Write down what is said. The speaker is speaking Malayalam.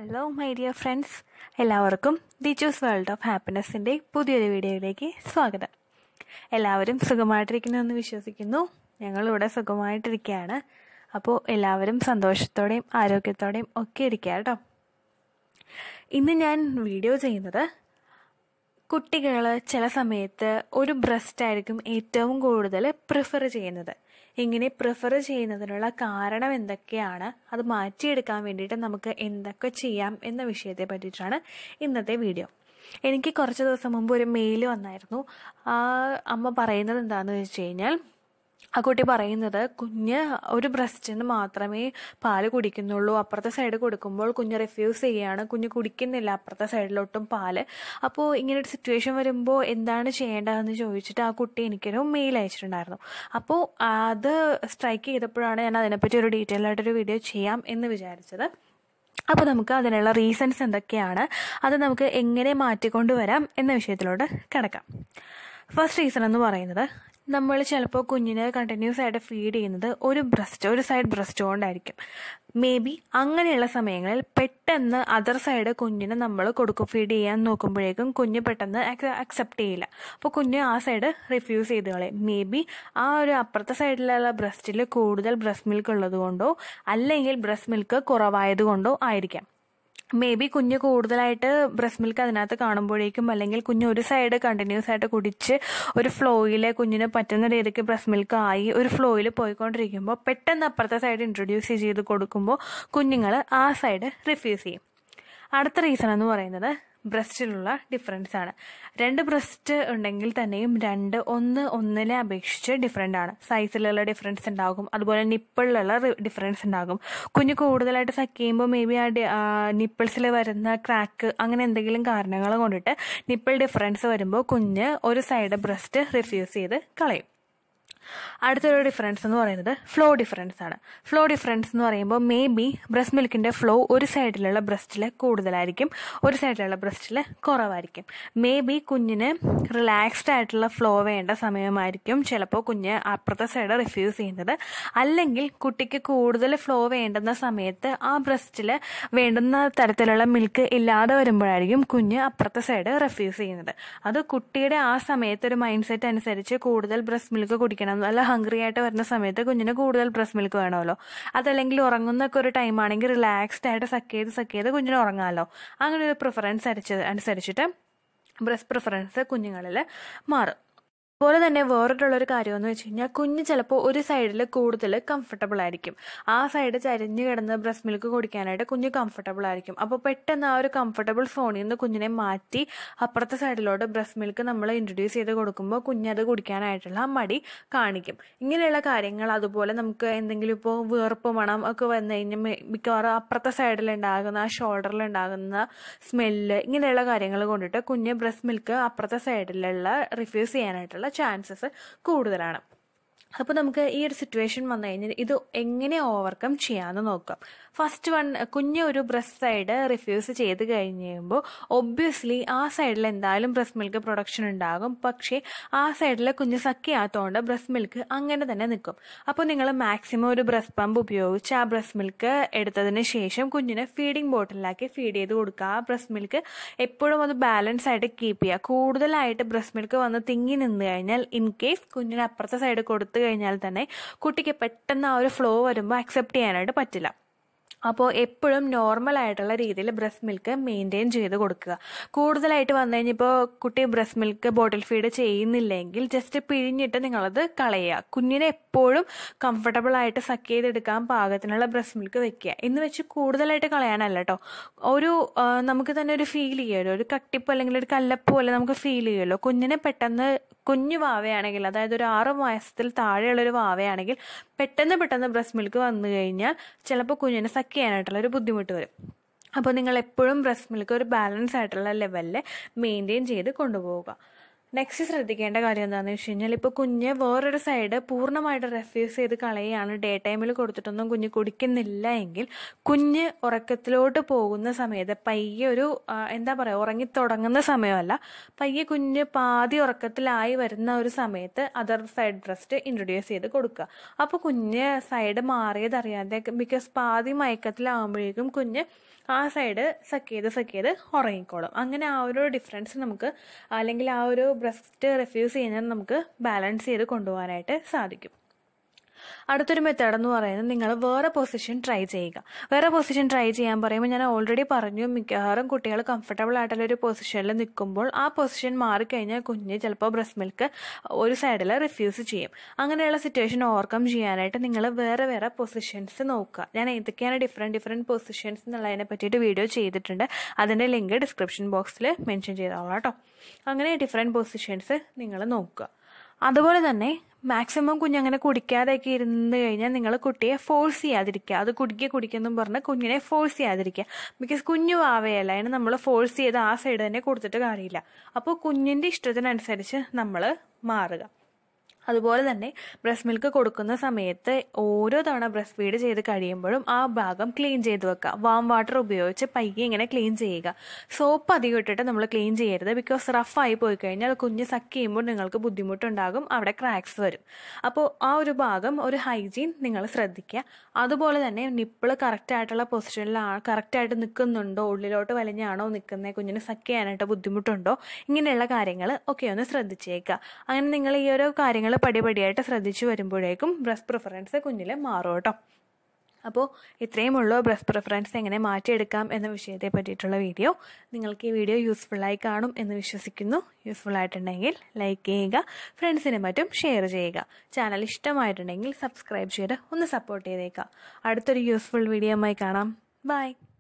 ഹലോ മൈ ഡിയർ ഫ്രണ്ട്സ് എല്ലാവർക്കും ദി ചൂസ് വേൾഡ് ഓഫ് ഹാപ്പിനെസ്സിൻ്റെ പുതിയൊരു വീഡിയോയിലേക്ക് സ്വാഗതം എല്ലാവരും സുഖമായിട്ടിരിക്കുന്നുവെന്ന് വിശ്വസിക്കുന്നു ഞങ്ങളിവിടെ സുഖമായിട്ടിരിക്കുകയാണ് അപ്പോൾ എല്ലാവരും സന്തോഷത്തോടെയും ആരോഗ്യത്തോടെയും ഒക്കെ ഇരിക്കുക കേട്ടോ ഇന്ന് ഞാൻ വീഡിയോ ചെയ്യുന്നത് കുട്ടികൾ ചില സമയത്ത് ഒരു ബ്രസ്റ്റ് ആയിരിക്കും ഏറ്റവും കൂടുതൽ പ്രിഫർ ചെയ്യുന്നത് ഇങ്ങനെ പ്രിഫർ ചെയ്യുന്നതിനുള്ള കാരണം എന്തൊക്കെയാണ് അത് മാറ്റിയെടുക്കാൻ വേണ്ടിയിട്ട് നമുക്ക് എന്തൊക്കെ ചെയ്യാം എന്ന വിഷയത്തെ പറ്റിയിട്ടാണ് ഇന്നത്തെ വീഡിയോ എനിക്ക് കുറച്ച് ദിവസം മുമ്പ് ഒരു മെയിൽ വന്നായിരുന്നു ആ അമ്മ പറയുന്നത് എന്താണെന്ന് വെച്ച് കഴിഞ്ഞാൽ ആ കുട്ടി പറയുന്നത് കുഞ്ഞ് ഒരു ബ്രസ്റ്റിന് മാത്രമേ പാല് കുടിക്കുന്നുള്ളൂ അപ്പുറത്തെ സൈഡ് കൊടുക്കുമ്പോൾ കുഞ്ഞ് റിഫ്യൂസ് ചെയ്യുകയാണ് കുഞ്ഞ് കുടിക്കുന്നില്ല അപ്പുറത്തെ സൈഡിലോട്ടും പാല് അപ്പോൾ ഇങ്ങനെ ഒരു സിറ്റുവേഷൻ വരുമ്പോൾ എന്താണ് ചെയ്യേണ്ടതെന്ന് ചോദിച്ചിട്ട് ആ കുട്ടി എനിക്കൊരു മെയിൽ അയച്ചിട്ടുണ്ടായിരുന്നു അപ്പോൾ അത് സ്ട്രൈക്ക് ചെയ്തപ്പോഴാണ് ഞാൻ അതിനെപ്പറ്റി ഒരു ഡീറ്റെയിൽ ആയിട്ടൊരു വീഡിയോ ചെയ്യാം എന്ന് വിചാരിച്ചത് അപ്പോൾ നമുക്ക് അതിനുള്ള റീസൺസ് എന്തൊക്കെയാണ് അത് നമുക്ക് എങ്ങനെ മാറ്റിക്കൊണ്ടുവരാം എന്ന വിഷയത്തിലോട്ട് കിടക്കാം ഫസ്റ്റ് റീസൺ എന്ന് പറയുന്നത് നമ്മൾ ചിലപ്പോൾ കുഞ്ഞിന് കണ്ടിന്യൂസ് ആയിട്ട് ഫീഡ് ചെയ്യുന്നത് ഒരു ബ്രസ്റ്റ് ഒരു സൈഡ് ബ്രസ്റ്റ് കൊണ്ടായിരിക്കും മേ ബി അങ്ങനെയുള്ള സമയങ്ങളിൽ പെട്ടെന്ന് അതർ സൈഡ് കുഞ്ഞിന് നമ്മൾ കൊടുക്കും ഫീഡ് ചെയ്യാൻ നോക്കുമ്പോഴേക്കും കുഞ്ഞ് പെട്ടെന്ന് അക്സെപ്റ്റ് ചെയ്യില്ല അപ്പോൾ കുഞ്ഞ് ആ സൈഡ് റിഫ്യൂസ് ചെയ്ത് കളയും മേ ബി ആ ഒരു അപ്പുറത്തെ സൈഡിലുള്ള ബ്രസ്റ്റിൽ കൂടുതൽ ബ്രസ്റ്റ് മിൽക്ക് ഉള്ളത് കൊണ്ടോ അല്ലെങ്കിൽ ബ്രസ്റ്റ് മിൽക്ക് കുറവായത് കൊണ്ടോ ആയിരിക്കാം മേ ബി കുഞ്ഞ് കൂടുതലായിട്ട് ബ്രസ്റ്റ് മിൽക്ക് അതിനകത്ത് കാണുമ്പോഴേക്കും അല്ലെങ്കിൽ കുഞ്ഞ് ഒരു സൈഡ് കണ്ടിന്യൂസ് ആയിട്ട് കുടിച്ച് ഒരു ഫ്ലോയിൽ കുഞ്ഞിന് പറ്റുന്ന രീതിക്ക് ബ്രസ്റ്റ് മിൽക്ക് ആയി ഒരു ഫ്ലോയിൽ പോയിക്കൊണ്ടിരിക്കുമ്പോൾ പെട്ടെന്ന് അപ്പുറത്തെ സൈഡ് ഇൻട്രൊഡ്യൂസ് ചെയ്ത് കൊടുക്കുമ്പോൾ കുഞ്ഞുങ്ങൾ ആ സൈഡ് റിഫ്യൂസ് ചെയ്യും അടുത്ത റീസൺ എന്ന് പറയുന്നത് ബ്രസ്റ്റിലുള്ള ഡിഫറൻസ് ആണ് രണ്ട് ബ്രസ്റ്റ് ഉണ്ടെങ്കിൽ തന്നെയും രണ്ട് ഒന്ന് ഒന്നിനെ അപേക്ഷിച്ച് ഡിഫറെൻ്റ് ആണ് സൈസിലുള്ള ഡിഫറൻസ് ഉണ്ടാകും അതുപോലെ നിപ്പിളിലുള്ള ഡിഫറൻസ് ഉണ്ടാകും കുഞ്ഞ് കൂടുതലായിട്ട് സക്ക് ചെയ്യുമ്പോൾ മേ ബി ആ നിപ്പിൾസിൽ വരുന്ന ക്രാക്ക് അങ്ങനെ എന്തെങ്കിലും കാരണങ്ങൾ കൊണ്ടിട്ട് നിപ്പിൾ ഡിഫറൻസ് വരുമ്പോൾ കുഞ്ഞ് ഒരു സൈഡ് ബ്രസ്റ്റ് റിഫ്യൂസ് ചെയ്ത് കളയും അടുത്തൊരു ഡിഫറൻസ് എന്ന് പറയുന്നത് ഫ്ലോ ഡിഫറൻസ് ആണ് ഫ്ലോ ഡിഫറൻസ് എന്ന് പറയുമ്പോൾ മേ ബി ബ്രസ്റ്റ് മിൽക്കിന്റെ ഫ്ലോ ഒരു സൈഡിലുള്ള ബ്രസ്റ്റിൽ കൂടുതലായിരിക്കും ഒരു സൈഡിലുള്ള ബ്രസ്റ്റിൽ കുറവായിരിക്കും മേ ബി കുഞ്ഞിന് റിലാക്സ്ഡ് ആയിട്ടുള്ള ഫ്ലോ വേണ്ട സമയമായിരിക്കും ചിലപ്പോൾ കുഞ്ഞ് അപ്പുറത്തെ സൈഡ് റിഫ്യൂസ് ചെയ്യുന്നത് അല്ലെങ്കിൽ കുട്ടിക്ക് കൂടുതൽ ഫ്ലോ വേണ്ടുന്ന സമയത്ത് ആ ബ്രസ്റ്റിൽ വേണ്ടുന്ന തരത്തിലുള്ള മിൽക്ക് ഇല്ലാതെ വരുമ്പോഴായിരിക്കും കുഞ്ഞ് അപ്പുറത്തെ സൈഡ് റിഫ്യൂസ് ചെയ്യുന്നത് അത് കുട്ടിയുടെ ആ സമയത്ത് ഒരു മൈൻഡ് സെറ്റ് അനുസരിച്ച് കൂടുതൽ ബ്രസ്റ്റ് മിൽക്ക് കുടിക്കണം നല്ല ഹംഗ്രി ആയിട്ട് വരുന്ന സമയത്ത് കുഞ്ഞിന് കൂടുതൽ ബ്രസ്റ്റ് മിൽക്ക് വേണമല്ലോ അതല്ലെങ്കിൽ ഉറങ്ങുന്നൊക്കെ ഒരു ടൈം ആണെങ്കിൽ റിലാക്സ്ഡ് ആയിട്ട് സക്ക് ചെയ്ത് സക്ക് ചെയ്ത് കുഞ്ഞിന് ഉറങ്ങാമല്ലോ അങ്ങനെ ഒരു പ്രിഫറൻസ് അനുസരിച്ചിട്ട് ബ്രസ്റ്റ് പ്രിഫറൻസ് കുഞ്ഞുങ്ങളിൽ മാറും അതുപോലെ തന്നെ വേറിട്ടുള്ളൊരു കാര്യം എന്ന് വെച്ച് കഴിഞ്ഞാൽ കുഞ്ഞ് ചിലപ്പോൾ ഒരു സൈഡിൽ കൂടുതൽ കംഫർട്ടബിൾ ആയിരിക്കും ആ സൈഡ് ചരിഞ്ഞ് കിടന്ന് ബ്രസ്റ്റ് മിൽക്ക് കുടിക്കാനായിട്ട് കുഞ്ഞ് കംഫർട്ടബിൾ ആയിരിക്കും അപ്പോൾ പെട്ടെന്ന് ആ ഒരു കംഫർട്ടബിൾ സോണിൽ നിന്ന് കുഞ്ഞിനെ മാറ്റി അപ്പുറത്തെ സൈഡിലോട്ട് ബ്രസ്റ്റ് മിൽക്ക് നമ്മൾ ഇൻട്രൊഡ്യൂസ് ചെയ്ത് കൊടുക്കുമ്പോൾ കുഞ്ഞത് കുടിക്കാനായിട്ടുള്ള മടി കാണിക്കും ഇങ്ങനെയുള്ള കാര്യങ്ങൾ അതുപോലെ നമുക്ക് എന്തെങ്കിലും ഇപ്പോൾ വീർപ്പ് മണം ഒക്കെ വന്നു കഴിഞ്ഞാൽ മിക്കവാറും അപ്പുറത്തെ സൈഡിൽ ഉണ്ടാകുന്ന ആ ഷോൾഡറിൽ ഉണ്ടാകുന്ന സ്മെല്ല് ഇങ്ങനെയുള്ള കാര്യങ്ങൾ കൊണ്ടിട്ട് കുഞ്ഞ് ബ്രസ്റ്റ് മിൽക്ക് അപ്പുറത്തെ സൈഡിലുള്ള റിഫ്യൂസ് ചെയ്യാനായിട്ടുള്ള ചാൻസസ് കൂടുതലാണ് അപ്പോൾ നമുക്ക് ഈ ഒരു സിറ്റുവേഷൻ വന്നു കഴിഞ്ഞാൽ ഇത് എങ്ങനെ ഓവർകം ചെയ്യാമെന്ന് നോക്കാം ഫസ്റ്റ് വൺ കുഞ്ഞ് ഒരു ബ്രസ്റ്റ് സൈഡ് റിഫ്യൂസ് ചെയ്ത് കഴിഞ്ഞ് കഴിയുമ്പോൾ ഒബ്വിയസ്ലി ആ സൈഡിൽ എന്തായാലും ബ്രസ്റ്റ് മിൽക്ക് പ്രൊഡക്ഷൻ ഉണ്ടാകും പക്ഷേ ആ സൈഡിൽ കുഞ്ഞ് സക്കിയാത്തതുകൊണ്ട് ബ്രസ്റ്റ് മിൽക്ക് അങ്ങനെ തന്നെ നിൽക്കും അപ്പോൾ നിങ്ങൾ മാക്സിമം ഒരു ബ്രസ്റ്റ് പമ്പ് ഉപയോഗിച്ച് ആ ബ്രസ്റ്റ് മിൽക്ക് എടുത്തതിന് ശേഷം കുഞ്ഞിനെ ഫീഡിംഗ് ബോട്ടിലാക്കി ഫീഡ് ചെയ്ത് കൊടുക്കുക ആ ബ്രസ്റ്റ് മിൽക്ക് എപ്പോഴും അത് ബാലൻസ് ആയിട്ട് കീപ്പ് ചെയ്യുക കൂടുതലായിട്ട് ബ്രസ്റ്റ് മിൽക്ക് വന്ന് തിങ്ങി നിന്ന് കഴിഞ്ഞാൽ ഇൻ കേസ് കുഞ്ഞിന് അപ്പുറത്തെ സൈഡ് കൊടുത്തു കഴിഞ്ഞാൽ തന്നെ കുട്ടിക്ക് പെട്ടെന്ന് ആ ഒരു ഫ്ലോ വരുമ്പോൾ അക്സെപ്റ്റ് ചെയ്യാനായിട്ട് പറ്റില്ല അപ്പോൾ എപ്പോഴും നോർമൽ ആയിട്ടുള്ള രീതിയിൽ ബ്രസ്റ്റ് മിൽക്ക് മെയിൻറ്റെയിൻ ചെയ്ത് കൊടുക്കുക കൂടുതലായിട്ട് വന്നു കഴിഞ്ഞപ്പോൾ കുട്ടി ബ്രസ്റ്റ് മിൽക്ക് ബോട്ടിൽ ഫീഡ് ചെയ്യുന്നില്ലെങ്കിൽ ജസ്റ്റ് പിഴിഞ്ഞിട്ട് നിങ്ങളത് കളയുക കുഞ്ഞിനെ എപ്പോഴും കംഫർട്ടബിൾ ആയിട്ട് സക്ക് ചെയ്തെടുക്കാൻ പാകത്തിനുള്ള ബ്രസ്റ്റ് മിൽക്ക് വെക്കുക എന്ന് വെച്ച് കൂടുതലായിട്ട് കളയാനല്ല കേട്ടോ ഒരു നമുക്ക് തന്നെ ഒരു ഫീൽ ചെയ്യുമല്ലോ ഒരു കട്ടിപ്പ് അല്ലെങ്കിൽ ഒരു കല്ലപ്പ് പോലെ നമുക്ക് ഫീൽ ചെയ്യുമല്ലോ കുഞ്ഞിനെ പെട്ടെന്ന് കുഞ്ഞു വാവയാണെങ്കിൽ അതായത് ഒരു ആറ് മാസത്തിൽ താഴെയുള്ളൊരു വാവയാണെങ്കിൽ പെട്ടെന്ന് പെട്ടെന്ന് ബ്രസ്റ്റ് മിൽക്ക് വന്നു കഴിഞ്ഞാൽ ചിലപ്പോൾ കുഞ്ഞിനെ സക്ക് ചെയ്യാനായിട്ടുള്ള ഒരു ബുദ്ധിമുട്ട് വരും അപ്പോൾ നിങ്ങൾ എപ്പോഴും ബ്രസ്റ്റ് മിൽക്ക് ഒരു ബാലൻസ് ആയിട്ടുള്ള ലെവലിൽ മെയിൻറ്റെയിൻ ചെയ്ത് കൊണ്ടുപോവുക നെക്സ്റ്റ് ശ്രദ്ധിക്കേണ്ട കാര്യം എന്താണെന്ന് വെച്ച് കഴിഞ്ഞാൽ ഇപ്പോൾ കുഞ്ഞ് വേറൊരു സൈഡ് പൂർണ്ണമായിട്ട് റെഫ്യൂസ് ചെയ്ത് കളയുകയാണ് ഡേ ടൈമിൽ കൊടുത്തിട്ടൊന്നും കുഞ്ഞ് കുടിക്കുന്നില്ല എങ്കിൽ കുഞ്ഞ് ഉറക്കത്തിലോട്ട് പോകുന്ന സമയത്ത് പയ്യെ ഒരു ആ, എന്താ പറയുക ഉറങ്ങി തുടങ്ങുന്ന സമയമല്ല പയ്യെ കുഞ്ഞ് പാതി ഉറക്കത്തിലായി വരുന്ന ഒരു സമയത്ത് അതർ സൈഡ് ബ്രസ്റ്റ് ഇൻട്രൊഡ്യൂസ് ചെയ്ത് കൊടുക്കുക അപ്പോൾ കുഞ്ഞ് സൈഡ് മാറിയത് അറിയാതെ ബിക്കോസ് പാതി മയക്കത്തിലാവുമ്പോഴേക്കും കുഞ്ഞ് ആ സൈഡ് സക്ക് ചെയ്ത് സക്ക് ചെയ്ത് ഉറങ്ങിക്കോളും അങ്ങനെ ആ ഒരു ഡിഫറൻസ് നമുക്ക് അല്ലെങ്കിൽ ആ ഒരു ബ്രസ്റ്റ് റിഫ്യൂസ് ചെയ്യുന്നത് നമുക്ക് ബാലൻസ് ചെയ്ത് കൊണ്ടുപോകാനായിട്ട് സാധിക്കും അടുത്തൊരു മെത്തേഡ് എന്ന് പറയുന്നത് നിങ്ങൾ വേറെ പൊസിഷൻ ട്രൈ ചെയ്യുക വേറെ പൊസിഷൻ ട്രൈ ചെയ്യാൻ പറയുമ്പോൾ ഞാൻ ഓൾറെഡി പറഞ്ഞു മിക്കവാറും കുട്ടികൾ കംഫർട്ടബിൾ ആയിട്ടുള്ള ഒരു പൊസിഷനിൽ നിൽക്കുമ്പോൾ ആ പൊസിഷൻ മാറിക്കഴിഞ്ഞാൽ കുഞ്ഞ് ചിലപ്പോൾ ബ്രസ്റ്റ് മിൽക്ക് ഒരു സൈഡിൽ റിഫ്യൂസ് ചെയ്യും അങ്ങനെയുള്ള സിറ്റുവേഷൻ ഓവർകം ചെയ്യാനായിട്ട് നിങ്ങൾ വേറെ വേറെ പൊസിഷൻസ് നോക്കുക ഞാൻ ഏതൊക്കെയാണ് ഡിഫറെൻറ്റ് ഡിഫറെൻറ്റ് പൊസിഷൻസ് എന്നുള്ളതിനെ പറ്റിയിട്ട് വീഡിയോ ചെയ്തിട്ടുണ്ട് അതിൻ്റെ ലിങ്ക് ഡിസ്ക്രിപ്ഷൻ ബോക്സിൽ മെൻഷൻ ചെയ്തോളാം കേട്ടോ അങ്ങനെ ഡിഫറെൻറ്റ് പൊസിഷൻസ് നിങ്ങൾ നോക്കുക അതുപോലെ തന്നെ മാക്സിമം കുഞ്ഞങ്ങനെ കുടിക്കാതെയൊക്കെ ഇരുന്ന് കഴിഞ്ഞാൽ നിങ്ങൾ കുട്ടിയെ ഫോഴ്സ് ചെയ്യാതിരിക്കുക അത് കുടിക്കുക കുടിക്കെന്നും പറഞ്ഞ് കുഞ്ഞിനെ ഫോഴ്സ് ചെയ്യാതിരിക്കുക ബിക്കോസ് കുഞ്ഞു വാവയല്ല അതിന് നമ്മൾ ഫോഴ്സ് ചെയ്ത് ആ സൈഡ് തന്നെ കൊടുത്തിട്ട് കാര്യമില്ല അപ്പോൾ കുഞ്ഞിൻ്റെ ഇഷ്ടത്തിനനുസരിച്ച് നമ്മൾ മാറുക അതുപോലെ തന്നെ ബ്രസ്റ്റ് മിൽക്ക് കൊടുക്കുന്ന സമയത്ത് ഓരോ തവണ ബ്രസ്റ്റ് ഫീഡ് ചെയ്ത് കഴിയുമ്പോഴും ആ ഭാഗം ക്ലീൻ ചെയ്ത് വെക്കുക വാം വാട്ടർ ഉപയോഗിച്ച് പയ്യെ ഇങ്ങനെ ക്ലീൻ ചെയ്യുക സോപ്പ് അധികം ഇട്ടിട്ട് നമ്മൾ ക്ലീൻ ചെയ്യരുത് ബിക്കോസ് റഫായി പോയി കഴിഞ്ഞാൽ കുഞ്ഞ് സക്ക് ചെയ്യുമ്പോൾ നിങ്ങൾക്ക് ബുദ്ധിമുട്ടുണ്ടാകും അവിടെ ക്രാക്സ് വരും അപ്പോൾ ആ ഒരു ഭാഗം ഒരു ഹൈജീൻ നിങ്ങൾ ശ്രദ്ധിക്കുക അതുപോലെ തന്നെ നിപ്പിൾ കറക്റ്റ് ആയിട്ടുള്ള പൊസിഷനിലാണ് കറക്റ്റായിട്ട് നിൽക്കുന്നുണ്ടോ ഉള്ളിലോട്ട് വലിഞ്ഞാണോ നിൽക്കുന്നത് കുഞ്ഞിന് സക്ക് ചെയ്യാനായിട്ട് ബുദ്ധിമുട്ടുണ്ടോ ഇങ്ങനെയുള്ള കാര്യങ്ങൾ ഒക്കെ ഒന്ന് ശ്രദ്ധിച്ചേക്കുക അങ്ങനെ നിങ്ങൾ ഈ ഓരോ കാര്യങ്ങൾ പടിപടിയായിട്ട് ശ്രദ്ധിച്ചു വരുമ്പോഴേക്കും ബ്രസ്റ്റ് പ്രിഫറൻസ് കുഞ്ഞിൽ മാറും കേട്ടോ അപ്പോൾ ഇത്രയും ഉള്ളൂ ബ്രസ്റ്റ് പ്രിഫറൻസ് എങ്ങനെ മാറ്റിയെടുക്കാം എന്ന വിഷയത്തെ പറ്റിയിട്ടുള്ള വീഡിയോ നിങ്ങൾക്ക് ഈ വീഡിയോ യൂസ്ഫുള്ളായി കാണും എന്ന് വിശ്വസിക്കുന്നു യൂസ്ഫുൾ ആയിട്ടുണ്ടെങ്കിൽ ലൈക്ക് ചെയ്യുക ഫ്രണ്ട്സിനും മറ്റും ഷെയർ ചെയ്യുക ചാനൽ ഇഷ്ടമായിട്ടുണ്ടെങ്കിൽ സബ്സ്ക്രൈബ് ചെയ്ത് ഒന്ന് സപ്പോർട്ട് ചെയ്തേക്കുക അടുത്തൊരു യൂസ്ഫുൾ വീഡിയോയുമായി കാണാം ബൈ